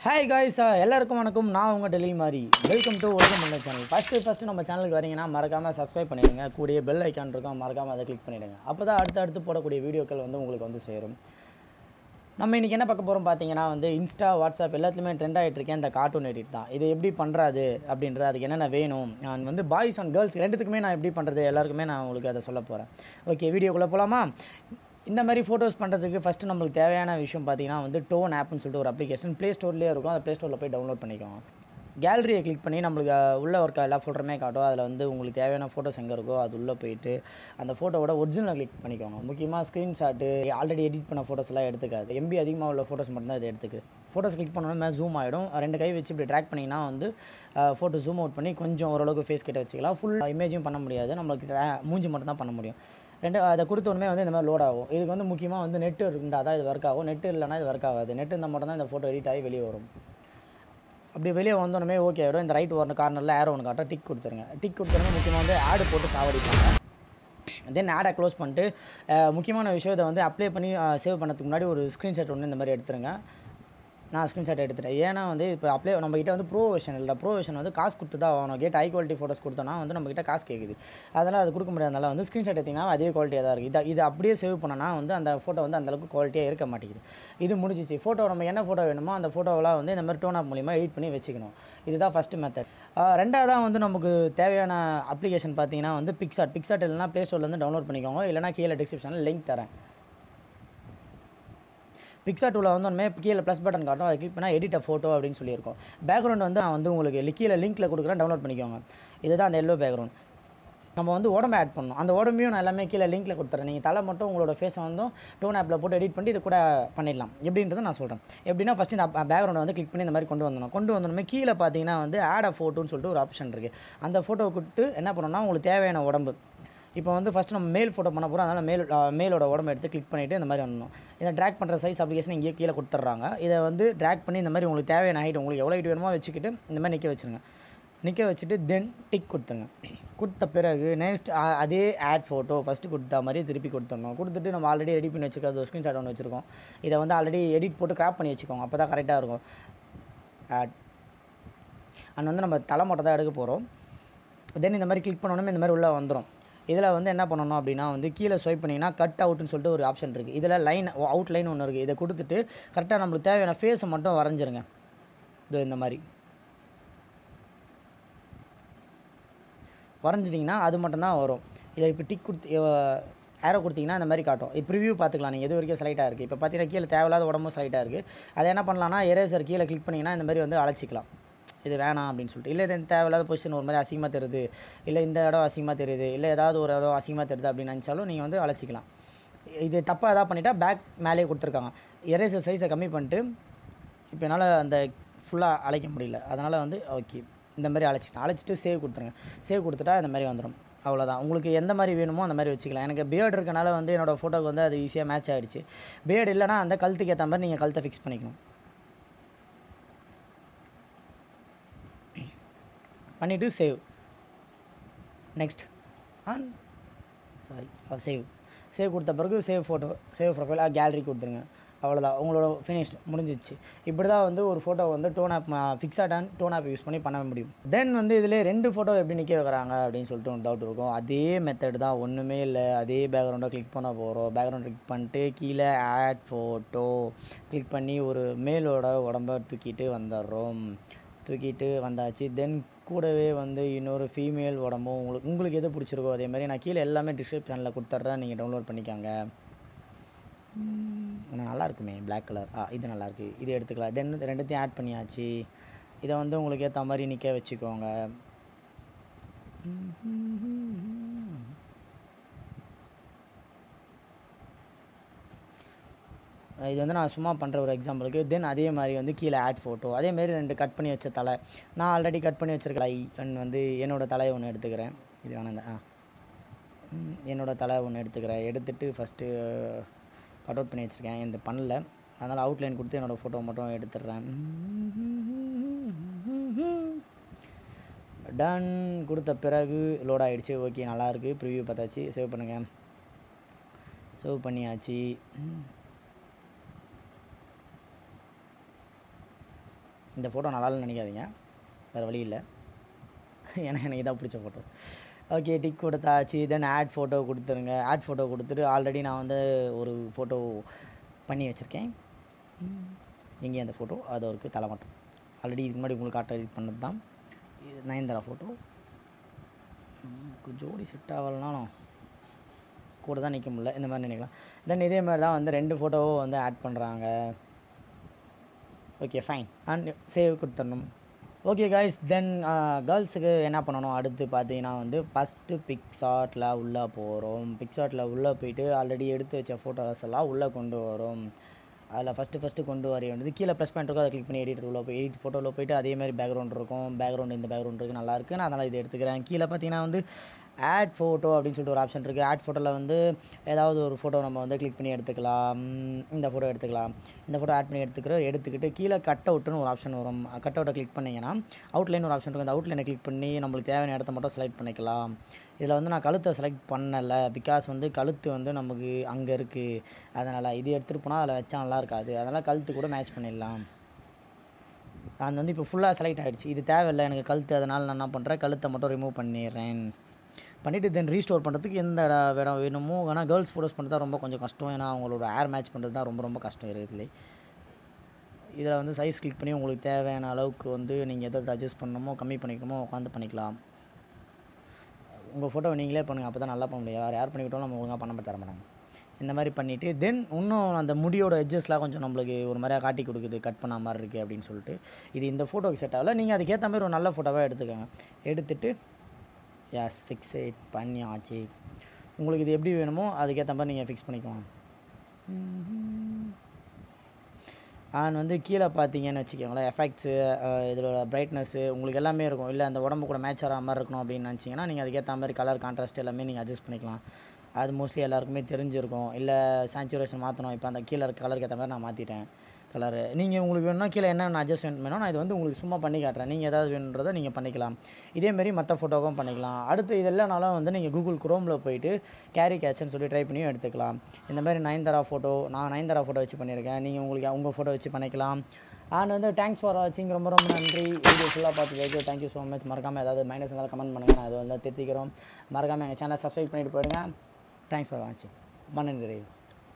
hi guys எல்லாருக்கும் வணக்கம் நான் உங்கள் டெல்லி மாதிரி வெல்கம் டு உலகம் பண்ண சேனல் ஃபஸ்ட்டு ஃபஸ்ட்டு நம்ம சேனலுக்கு வரீங்கன்னா மறக்காமல் சப்ஸ்கிரைப் பண்ணிடுங்க கூடிய பெல் ஐக்கான் இருக்கும் மறக்காமல் அதை கிளிக் பண்ணிவிடுங்க அப்போ தான் அடுத்து அடுத்து போடக்கூடிய வீடியோக்கள் வந்து உங்களுக்கு வந்து சேரும் நம்ம இன்றைக்கி என்ன பார்க்க போகிறோம் பார்த்தீங்கன்னா வந்து இன்ஸ்டா வாட்ஸ்அப் எல்லாத்துலேயுமே ட்ரெண்ட் ஆகிட்டு இருக்கேன் இந்த கார்ட்டூன் எடிட் தான் இது எப்படி பண்ணுறது அப்படின்றது அதுக்கு என்னென்ன வேணும் நான் வந்து பாய்ஸ் அண்ட் கேர்ள்ஸ் ரெண்டுத்துக்குமே நான் எப்படி பண்ணுறது எல்லாருக்குமே நான் உங்களுக்கு அதை சொல்ல போகிறேன் ஓகே வீடியோக்குள்ளே போகலாமா இந்த மாதிரி ஃபோட்டோஸ் பண்ணுறதுக்கு ஃபஸ்ட்டு நம்மளுக்கு தேவையான விஷயம் பார்த்தீங்கன்னா வந்து டோன் ஆப்னு சொல்லிட்டு ஒரு அப்ளிகேஷன் ப்ளே ஸ்டோர்லேயே இருக்கும் அந்த ப்ளே ஸ்டோரில் போய் டவுன்லோட் பண்ணிக்கோங்க கேலரியை கிளிக் பண்ணி நம்மளுக்கு அஹ், உள்ள இருக்க எல்லா ஃபோட்டோமே காட்டும் அதில் வந்து உங்களுக்கு தேவையான ஃபோட்டோஸ் எங்கே இருக்கோ அது உள்ளே போயிட்டு அந்த ஃபோட்டோவோட ஒரிஜினல் கிளிக் பண்ணிக்கோங்க முக்கியமாக ஸ்க்ரீன்ஷாட்டு ஆல்ரெடி எடிட் பண்ண ஃபோட்டோஸ் எல்லாம் எடுத்துக்காது எம்பி அதிகமாக உள்ள ஃபோட்டோஸ் மட்டும்தான் இது எடுத்துக்குது ஃபோட்டோஸ் கிளிக் பண்ணோன்னே ஜூம் ஆகிடும் ரெண்டு கை வச்சு இப்படி ட்ராக் பண்ணிங்கன்னா வந்து ஃபோட்டோ ஜூம் அவுட் பண்ணி கொஞ்சம் ஓரளவுக்கு ஃபேஸ் கிட்ட வச்சுக்கலாம் ஃபுல் இமேஜும் பண்ண முடியாது நம்மளுக்கு tra- மூஞ்சி மட்டும் தான் பண்ண முடியும் ரெண்டு அதை கொடுத்த உடனே வந்து இந்த மாதிரி லோட் ஆகும் இதுக்கு வந்து முக்கியமாக வந்து நெட் இருந்தால் தான் இது ஒர்க் ஆகும் நெட் இல்லைனா இது ஒர்க் ஆகாது நெட் இருந்தால் மட்டும் தான் இந்த ஃபோட்டோ எடிட் ஆகி வெளியே வரும் அப்படி வெளியே வந்தோடனே ஓகே ஆகிடும் இந்த ரைட் ஒரு கார்னரில் ஏரோ ஒன்று காட்டும் டிக் கொடுத்துருங்க டிக் கொடுத்துருங்க முக்கியமாக வந்து ஆடு போட்டு சாவடிப்பாங்க தென் ஆடை க்ளோஸ் பண்ணிட்டு அஹ், முக்கியமான விஷயம் இதை வந்து அப்ளை பண்ணி சேவ் பண்ணதுக்கு முன்னாடி ஒரு ஸ்க்ரீன்ஷாட் ஒன்று இந்த மாதிரி எடுத்துருங்க நான் ஸ்க்ரீன்ஷாட் எடுத்துட்டேன் ஏன்னா வந்து இப்போ அப்ளை நம்மக்கிட்ட வந்து ப்ரோ வெர்ஷன் இல்லை ப்ரோ வெர்ஷன் வந்து காசு கொடுத்து தான் ஆகணும் கேட் ஹை குவாலிட்டி ஃபோட்டோஸ் கொடுத்தோன்னா வந்து நம்மக்கிட்ட காசு கேட்குது அதனால் அது கொடுக்க முடியாதனால வந்து ஸ்க்ரீன்ஷாட் எடுத்திங்கன்னா அதே குவாலிட்டியாக தான் இருக்குது இதை இது அப்படியே சேவ் பண்ணனா வந்து அந்த ஃபோட்டோ வந்து அந்தளவுக்கு குவாலிட்டியாக இருக்க மாட்டேங்குது இது முடிஞ்சிச்சு ஃபோட்டோ நம்ம என்ன ஃபோட்டோ வேணுமோ அந்த ஃபோட்டோவெல்லாம் வந்து இந்த மாதிரி டோன் ஆப் மூலிமா எடிட் பண்ணி வச்சுக்கணும் இதுதான் ஃபஸ்ட்டு மெத்தட் ரெண்டாவதாக வந்து நமக்கு தேவையான அப்ளிகேஷன் பார்த்தீங்கன்னா வந்து பிக்சாட் பிக்சாட் இல்லைனா ப்ளே ஸ்டோர்லேருந்து டவுன்லோட் பண்ணிக்கோங்க இல்லைனா கீழே டிஸ்கிரிப்ஷனில் லிங்க் தரேன் பிக்சா டூவில் வந்து ஒன்றுமே கீழே ப்ளஸ் பட்டன் காட்டும் அதை கிளிக் பண்ணால் எடிட் ஃபோட்டோ அப்படின்னு சொல்லியிருக்கோம் பேக்ரவுண்ட் வந்து நான் வந்து உங்களுக்கு li- கீழே லிங்க்கில் கொடுக்குறேன் டவுன்லோட் பண்ணிக்கோங்க இதுதான் அந்த எல்லோ பேக்ரவுண்ட் நம்ம வந்து உடம்பு ஆட் பண்ணணும் அந்த உடம்பையும் நான் எல்லாமே கீழே லிங்க்கில் கொடுத்துறேன் நீங்கள் தலை மட்டும் உங்களோட ஃபேஸை வந்து டோன் ஆப்பில் போட்டு எடிட் பண்ணி இது கூட பண்ணிடலாம் எப்படின்றத நான் சொல்கிறேன் எப்படின்னா ஃபஸ்ட்டு இந்த பேக்ரவுண்டை வந்து கிளிக் பண்ணி இந்த மாதிரி கொண்டு வந்துடணும் கொண்டு வந்தோடனே கீழே பார்த்தீங்கன்னா வந்து ஆட் அ ஃபோட்டோன்னு சொல்லிட்டு ஒரு ஆப்ஷன் இருக்குது அந்த ஃபோட்டோவை கொடுத்து என்ன பண்ணணும்னா உங்களுக்கு தேவையான உடம்பு இப்போ வந்து ஃபஸ்ட்டு நம்ம மேல் ஃபோட்டோ பண்ண போகிறோம் அதனால் மேல் மேலோட உடம்பு எடுத்து கிளிக் பண்ணிவிட்டு இந்த மாதிரி வரணும் இதை ட்ராக் பண்ணுற சைஸ் அப்ளிகேஷன் இங்கேயே கீழே கொடுத்துட்றாங்க இதை வந்து ட்ராக் பண்ணி இந்த மாதிரி உங்களுக்கு தேவையான ஹைட் உங்களுக்கு எவ்வளோ ஹைட் வேணுமோ வச்சுக்கிட்டு இந்த மாதிரி நிற்க வச்சுருங்க நிற்க வச்சுட்டு தென் டிக் கொடுத்துருங்க கொடுத்த பிறகு நெக்ஸ்ட் அதே ஆட் ஃபோட்டோ ஃபஸ்ட்டு கொடுத்த மாதிரி திருப்பி கொடுத்துடணும் கொடுத்துட்டு நம்ம ஆல்ரெடி ரெடி பண்ணி வச்சுருக்கோம் அது ஸ்க்ரீன்ஷாட் ஒன்று வச்சுருக்கோம் இதை வந்து ஆல்ரெடி எடிட் போட்டு கிராப் பண்ணி வச்சுக்கோங்க அப்போ தான் கரெக்டாக இருக்கும் ஆட் அண்ட் வந்து நம்ம தலை மட்டும் தான் எடுக்க போகிறோம் தென் இந்த மாதிரி கிளிக் பண்ணோன்னே இந்த மாதிரி உள்ளே வந்துடும் இதில் வந்து என்ன பண்ணணும் அப்படின்னா வந்து கீழே ஸ்வைப் பண்ணிங்கன்னா கட் அவுட்னு சொல்லிட்டு ஒரு ஆப்ஷன் இருக்குது இதில் லைன் அவுட் லைன் ஒன்று இருக்குது இதை கொடுத்துட்டு கரெக்டாக நம்மளுக்கு தேவையான ஃபேஸை மட்டும் வரைஞ்சிருங்க இது இந்த மாதிரி வரைஞ்சிட்டிங்கன்னா அது மட்டும்தான் வரும் இதை இப்போ டிக் கொடுத்து ஏரோ கொடுத்தீங்கன்னா இந்த மாதிரி காட்டும் இப்போ ப்ரிவ்யூ பார்த்துக்கலாம் நீங்கள் எது வரைக்கும் செலக்டாக இருக்குது இப்போ பார்த்தீங்கன்னா கீழே தேவையில்லாத உடம்பும் செலக்டாக இருக்குது அதை என்ன பண்ணலாம்னா எரேசர் கீழே கிளிக் பண்ணிங்கன்னா இந்த மாதிரி வந்து அழைச்சிக்கலாம் இது வேணாம் அப்படின்னு சொல்லிட்டு இல்லை இது தேவையில்லாத பொசிஷன் ஒரு மாதிரி அசிங்கமாக தெரியுது இல்லை இந்த இடம் அசிங்கமாக தெரியுது இல்லை ஏதாவது ஒரு இடம் அசிங்கமாக தெரியுது அப்படின்னு நினச்சாலும் நீங்கள் வந்து அழைச்சிக்கலாம் இது தப்பாக எதாவது பண்ணிட்டா பேக் மேலேயே கொடுத்துருக்காங்க எரேசர் சைஸை கம்மி பண்ணிட்டு இப்போ என்னால் அந்த ஃபுல்லாக அழைக்க முடியல அதனால் வந்து ஓகே இந்த மாதிரி அழைச்சிட்டேன் அழைச்சிட்டு சேவ் கொடுத்துருங்க சேவ் கொடுத்துட்டா இந்த மாதிரி வந்துடும் அவ்வளோதான் உங்களுக்கு எந்த மாதிரி வேணுமோ அந்த மாதிரி வச்சுக்கலாம் எனக்கு பியர்டு இருக்கனால வந்து என்னோடய ஃபோட்டோக்கு வந்து அது ஈஸியாக மேட்ச் ஆகிடுச்சு பியர்டு இல்லைனா அந்த கழுத்துக்கு ஏற்ற மாதிரி நீங்கள் கழுத்தை ஃபிக்ஸ் பண்ணிக்கணும் பண்ணிவிட்டு save next on sorry save save கொடுத்த பிறகு save photo save profile gallery கொடுத்துருங்க அவ்வளோதான் உங்களோட ஃபினிஷ் முடிஞ்சிச்சு இப்படி தான் வந்து ஒரு ஃபோட்டோ வந்து tone app fixed and tone app use பண்ணி பண்ண முடியும் தென் வந்து இதில் ரெண்டு ஃபோட்டோ எப்படி நிற்க வைக்கிறாங்க அப்படின்னு சொல்லிட்டு ஒரு டவுட் இருக்கும் அதே மெத்தட் தான் ஒன்றுமே இல்லை அதே பேக்ரவுண்டை கிளிக் பண்ண போகிறோம் பேக்ரவுண்ட் கிளிக் பண்ணிட்டு கீழே ஆட் ஃபோட்டோ கிளிக் பண்ணி ஒரு மேலோட உடம்ப தூக்கிட்டு வந்துடுறோம் தூக்கிட்டு வந்தாச்சு தென் கூடவே வந்து இன்னொரு ஃபீமேல் உடம்பும் உங்களுக்கு உங்களுக்கு எது பிடிச்சிருக்கோ அதே மாதிரி நான் கீழே எல்லாமே டிஸ்கிரிப்ஷனில் கொடுத்துட்றேன் நீங்கள் டவுன்லோட் பண்ணிக்கோங்க ஆனால் நல்லா இருக்குமே Black கலர் ஆ இது நல்லா இருக்கு இது எடுத்துக்கலாம் தென் ரெண்டுத்தையும் ஆட் பண்ணியாச்சு இதை வந்து உங்களுக்கு ஏற்ற மாதிரி நிற்க வச்சுக்கோங்க இது வந்து நான் சும்மா பண்ணுற ஒரு எக்ஸாம்பிளுக்கு தென் அதே மாதிரி வந்து கீழே ஆட் ஃபோட்டோ அதே மாதிரி ரெண்டு கட் பண்ணி வச்ச தலை நான் ஆல்ரெடி கட் பண்ணி வச்சிருக்க ஐ அண்ட் வந்து என்னோட தலையை ஒன்று எடுத்துக்கிறேன் இது வேணாம் இந்த ஆ ம், என்னோட தலை ஒன்று எடுத்துக்கிறேன் எடுத்துட்டு ஃபஸ்ட்டு கட் அவுட் பண்ணி வச்சுருக்கேன் இந்த பண்ணல அதனால் அவுட்லைன் கொடுத்து என்னோடய ஃபோட்டோ மட்டும் எடுத்துடுறேன் டன் கொடுத்த பிறகு லோட் ஆகிடுச்சு ஓகே நல்லாயிருக்கு ப்ரிவ்யூ பார்த்தாச்சு சேவ் பண்ணுங்கள் சேவ் பண்ணியாச்சு இந்த ஃபோட்டோ நல்லா இல்லைன்னு நினைக்காதீங்க வேறு வழி இல்லை ஏன்னா எனக்கு இதான் பிடிச்ச ஃபோட்டோ ஓகே டிக் கொடுத்தாச்சு தென் ஆட் ஃபோட்டோ கொடுத்துருங்க ஆட் ஃபோட்டோ கொடுத்துட்டு ஆல்ரெடி நான் வந்து ஒரு ஃபோட்டோ பண்ணி வச்சுருக்கேன் எங்கே அந்த ஃபோட்டோ அது ஒரு தலை மட்டும் ஆல்ரெடி இதுக்கு முன்னாடி உங்களுக்கு காட்ட இது பண்ணது தான் இது நயன்தாரா ஃபோட்டோ ஜோடி செட் ஆகலனாலும் கூட தான் நிற்க முடியல இந்த மாதிரி நினைக்கலாம் தென் இதே மாதிரி தான் வந்து ரெண்டு ஃபோட்டோவும் வந்து ஆட் பண்ணுறாங்க ஓகே ஃபைன் அண்ட் சேவ் கொடுத்துடணும் ஓகே காய்ஸ் தென் கேர்ள்ஸுக்கு என்ன பண்ணணும் அடுத்து பார்த்தீங்கன்னா வந்து ஃபஸ்ட்டு பிக்ஷாட்டில் உள்ளே போகிறோம் பிக்ஷாட்டில் உள்ளே போயிட்டு ஆல்ரெடி எடுத்து வச்ச ஃபோட்டோஸ் எல்லாம் உள்ளே கொண்டு வரும் அதில் ஃபஸ்ட்டு ஃபஸ்ட்டு கொண்டு வர வேண்டியது கீழே ப்ரெஸ் பண்ணிட்டு இருக்கும் அதை கிளிக் பண்ணி எடிட்டர் உள்ள போய் எடிட் ஃபோட்டோவில் போயிட்டு அதே மாதிரி பேக்ரவுண்ட் இருக்கும் பேக்ரவுண்ட் இந்த பேக்ரவுண்ட் இருக்குது நல்லா இருக்குது நான் அதனால் இதை எடுத்துக்கிறேன் கீழே பார்த்தீங்கன்னா வந்து ஆட் ஃபோட்டோ அப்படின்னு சொல்லிட்டு ஒரு ஆப்ஷன் இருக்குது ஆட் ஃபோட்டோவில் வந்து ஏதாவது ஒரு ஃபோட்டோ நம்ம வந்து கிளிக் பண்ணி எடுத்துக்கலாம் ம், இந்த ஃபோட்டோ எடுத்துக்கலாம் இந்த ஃபோட்டோ ஆட் பண்ணி எடுத்துக்கிற எடுத்துக்கிட்டு கீழே கட் அவுட்னு ஒரு ஆப்ஷன் வரும் கட் அவுட்டை கிளிக் பண்ணிங்கன்னா அவுட்லைன் ஒரு ஆப்ஷன் இருக்கும் அந்த அவுட்லைனை கிளிக் பண்ணி நம்மளுக்கு தேவையான இடத்த மட்டும் செலக்ட் பண்ணிக்கலாம் இதில் வந்து நான் கழுத்தை செலக்ட் பண்ணலை பிகாஸ் வந்து கழுத்து வந்து நமக்கு அங்கே இருக்குது அதனால் இது எடுத்துகிட்டு போனால் அதில் வச்சா நல்லா இருக்காது அதனால் கழுத்து கூட மேட்ச் பண்ணிடலாம் அது வந்து இப்போ ஃபுல்லாக செலக்ட் ஆகிடுச்சு இது தேவையில்லை எனக்கு கழுத்து அதனால் நான் என்ன பண்ணுறேன் கழுத்தை மட்டும் ரிமூவ் பண்ணிடுறேன் பண்ணிவிட்டு தென் ரீஸ்டோர் பண்ணுறதுக்கு எந்த இடம் இடம் வேணுமோ ஆனால் கேர்ள்ஸ் ஃபோட்டோஸ் பண்ணுறது தான் ரொம்ப கொஞ்சம் கஷ்டம் ஏன்னா அவங்களோட ஏர் மேட்ச் பண்ணுறது தான் ரொம்ப ரொம்ப கஷ்டம் இருக்குதுலே இதில் வந்து சைஸ் கிளிக் பண்ணி உங்களுக்கு தேவையான அளவுக்கு வந்து நீங்கள் எதை அட்ஜஸ்ட் பண்ணணுமோ கம்மி பண்ணிக்கணுமோ உட்காந்து பண்ணிக்கலாம் உங்கள் ஃபோட்டோவை நீங்களே பண்ணுங்கள் அப்போ தான் நல்லா பண்ண முடியும் யார் யார் பண்ணிக்கிட்டோம் நம்ம ஒழுங்காக பண்ண தர மாட்டாங்க இந்த மாதிரி பண்ணிவிட்டு தென் இன்னும் அந்த முடியோட எட்ஜஸ்லாம் கொஞ்சம் நம்மளுக்கு ஒரு மாதிரியா காட்டி கொடுக்குது கட் பண்ண மாதிரி இருக்குது அப்படின்னு சொல்லிட்டு இது இந்த ஃபோட்டோக்கு செட் ஆகல நீங்கள் அதுக்கேற்ற மாதிரி ஒரு நல்ல ஃபோட்டோவாக எடுத்துக்கோங்க எடுத்துட்டு எஸ் ஃபிக்ஸேட் பண்ணியாச்சு உங்களுக்கு இது எப்படி வேணுமோ அதுக்கேற்ற மாதிரி நீங்கள் ஃபிக்ஸ் பண்ணிக்கோங்க அண்ட் வந்து கீழே பார்த்தீங்கன்னு வச்சுக்கோங்களேன் எஃபெக்ட்ஸு இதோட பிரைட்னஸ்ஸு உங்களுக்கு எல்லாமே இருக்கும் இல்லை அந்த உடம்பு கூட மேட்ச் ஆகிற மாதிரி இருக்கணும் அப்படின்னு நினச்சிங்கன்னா நீங்கள் அதுக்கேற்ற மாதிரி கலர் கான்ட்ராஸ்ட் எல்லாமே நீங்கள் அட்ஜஸ்ட் பண்ணிக்கலாம் அது மோஸ்ட்லி எல்லாருக்குமே தெரிஞ்சிருக்கும் இல்லை சேச்சுரேஷன் மாற்றணும் இப்போ அந்த கீழே இருக்க கலருக்கு ஏற்ற மாதிரி நான் மாற்றிட்டேன் கலரு நீங்கள் உங்களுக்கு வேணும்னா கீழே என்ன அட்ஜஸ்ட்மெண்ட் வேணும் நான் இது வந்து உங்களுக்கு சும்மா பண்ணி காட்டுறேன் நீங்கள் ஏதாவது வேணுன்றதை நீங்கள் பண்ணிக்கலாம் இதேமாரி மற்ற ஃபோட்டோவும் பண்ணிக்கலாம் அடுத்து இது இல்லைனாலும் வந்து நீங்கள் கூகுள் குரோமில் போயிட்டு கேரி கேட்ச்னு சொல்லி ட்ரை பண்ணியும் எடுத்துக்கலாம் இந்த மாதிரி நயன்தாரா ஃபோட்டோ நான் நயன்தாரா ஃபோட்டோ வச்சு பண்ணியிருக்கேன் நீங்கள் உங்களுக்கு உங்கள் ஃபோட்டோ வச்சு பண்ணிக்கலாம் அண்ட் வந்து தேங்க்ஸ் ஃபார் வாட்சிங் ரொம்ப ரொம்ப நன்றி வீடியோ ஃபுல்லாக பார்த்துக்கு தேங்க்யூ ஸோ மச் மறக்காமல் ஏதாவது மைனஸ் இருந்தாலும் கமெண்ட் பண்ணுங்கள் நான் அது வந்து திருத்திக்கிறோம் மறக்காமல் எங்கள் சேனலை சப்ஸ்கிரைப் பண்ணிட்டு போயிடுங்க தேங்க்ஸ் ஃபார் வாட்சிங் மன நிறைவு